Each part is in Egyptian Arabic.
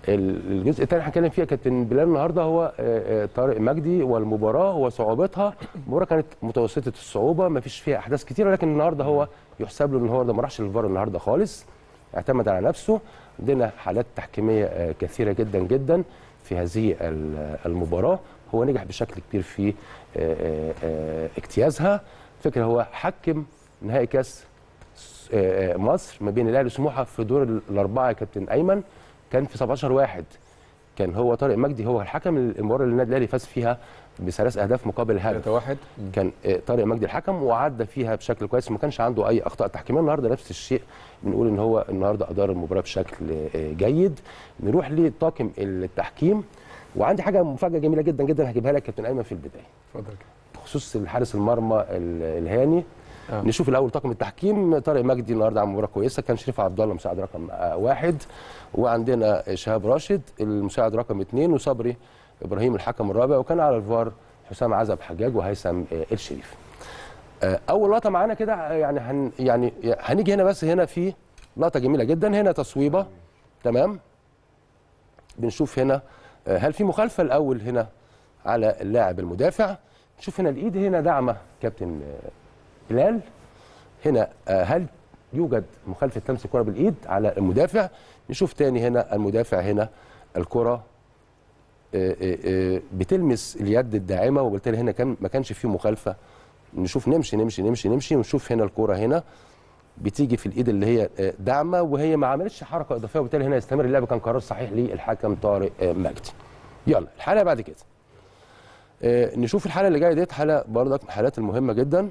الجزء الثاني هنتكلم فيها كابتن بلال النهارده هو آه، آه، طارق مجدي والمباراه وصعوبتها المباراه كانت متوسطه الصعوبه ما فيش فيها احداث كتيره لكن النهارده هو يحسب له ان هو ده ما راحش للفار النهارده خالص اعتمد على نفسه عندنا حالات تحكيميه آه، كثيره جدا جدا في هذه ال- المباراه هو نجح بشكل كبير في آه، آه، آه، اجتيازها فكره هو حكم نهائي كاس آه، آه، مصر ما بين الاهلي وسموحه في دور ال- الاربعه يا كابتن ايمن كان في 17 واحد كان هو طارق مجدي هو الحكم المباراه اللي النادي الاهلي فاز فيها بثلاث اهداف مقابل هدف 3 1 كان آه، طارق مجدي الحكم وعدى فيها بشكل كويس ما كانش عنده اي اخطاء تحكيميه النهارده نفس الشيء بنقول ان هو النهارده ادار المباراه بشكل آه، جيد نروح لطاقم التحكيم وعندي حاجه مفاجاه جميله جدا جدا هجيبها لك كابتن ايمن في البدايه اتفضل بخصوص الحارس المرمى ال- الهاني آه. آه. نشوف الاول طاقم التحكيم طارق مجدي النهارده عمل مباراه كويسه كان شريف عبد الله مساعد رقم آه، واحد وعندنا شهاب راشد المساعد رقم اثنين وصبري ابراهيم الحكم الرابع وكان على الفار حسام عزب حجاج وهيثم آه، الشريف آه، اول لقطه معانا كده آه، يعني هن يعني هنيجي هنا بس هنا في لقطه جميله جدا هنا تصويبه تمام بنشوف هنا آه، هل في مخالفه الاول هنا على اللاعب المدافع نشوف هنا الايد هنا داعمه كابتن آه، بلال هنا آه، هل يوجد مخالفه لمس الكره بالايد على المدافع نشوف تاني هنا المدافع هنا الكره آه، آه، آه، بتلمس اليد الداعمه وبالتالي هنا كان ما كانش فيه مخالفه نشوف نمشي نمشي نمشي نمشي ونشوف هنا الكره هنا بتيجي في الايد اللي هي آه، داعمه وهي ما عملتش حركه اضافيه وبالتالي هنا يستمر اللعب كان قرار صحيح للحكم طارق آه، مجدي يلا الحاله بعد كده آه، نشوف الحاله اللي جايه ديت حاله برضك من الحالات المهمه جدا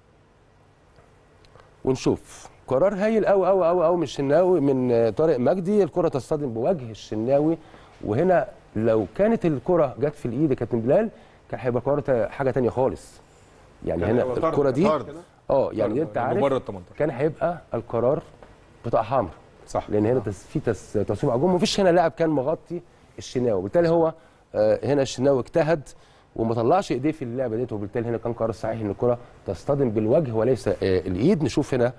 ونشوف قرار هايل قوي قوي قوي قوي من الشناوي من آه، طارق مجدي الكره تصطدم بوجه الشناوي وهنا لو كانت الكره جت في الايد يا كابتن بلال كان هيبقى قرار تا- حاجه تانية خالص يعني يعني هنا هو طرد- الكره دي طرد. اه يعني انت عارف مبرر 18 كان هيبقى القرار بتاع حمر صح لان هنا تس في تس تصويب على الجون مفيش هنا لاعب كان مغطي الشناوي وبالتالي هو آه، هنا الشناوي اجتهد وما طلعش ايديه في اللعبه ديت وبالتالي هنا كان قرار صحيح ان الكره تصطدم بالوجه وليس آه، الايد نشوف هنا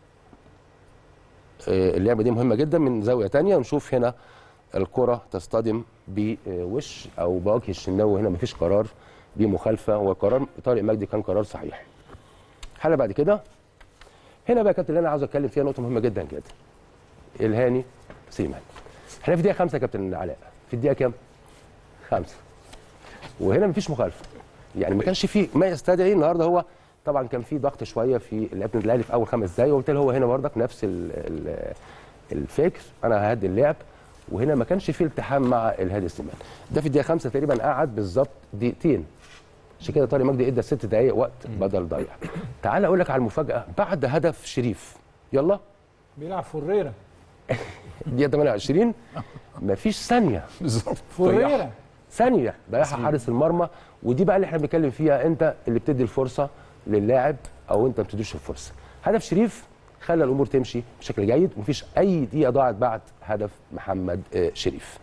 آه، اللعبه دي مهمه جدا من زاويه تانية ونشوف هنا الكره تصطدم بوش او بوجه الشناوي هنا مفيش قرار دي مخالفه وقرار طارق مجدي كان قرار صحيح حاله بعد كده هنا بقى يا كابتن اللي انا عاوز اتكلم فيها نقطه مهمه جدا جدا الهاني سيمان احنا في دقيقه خمسه يا كابتن علاء في الدقيقه كام؟ خمسه وهنا مفيش مخالفه يعني ما كانش فيه ما يستدعي النهارده هو طبعا كان في ضغط شويه في لعيبه الاهلي في اول خمس دقايق وبالتالي هو هنا برضك نفس ال ال الفكر انا ههدي اللعب وهنا ما كانش فيه التحام مع الهادي سليمان ده في الدقيقه خمسه تقريبا قعد بالظبط دقيقتين عشان كده طارق مجدي ادى ست دقائق وقت بدل ضيع تعال اقول لك على المفاجاه بعد هدف شريف يلا بيلعب فوريرا دقيقه 28 مفيش ثانيه بالظبط فوريرا ثانيه ضيعها حارس المرمى ودي بقى اللي احنا بنتكلم فيها انت اللي بتدي الفرصه للاعب او انت ما بتديش الفرصه هدف شريف خلى الامور تمشي بشكل جيد ومفيش اي دقيقه ضاعت بعد هدف محمد آه، شريف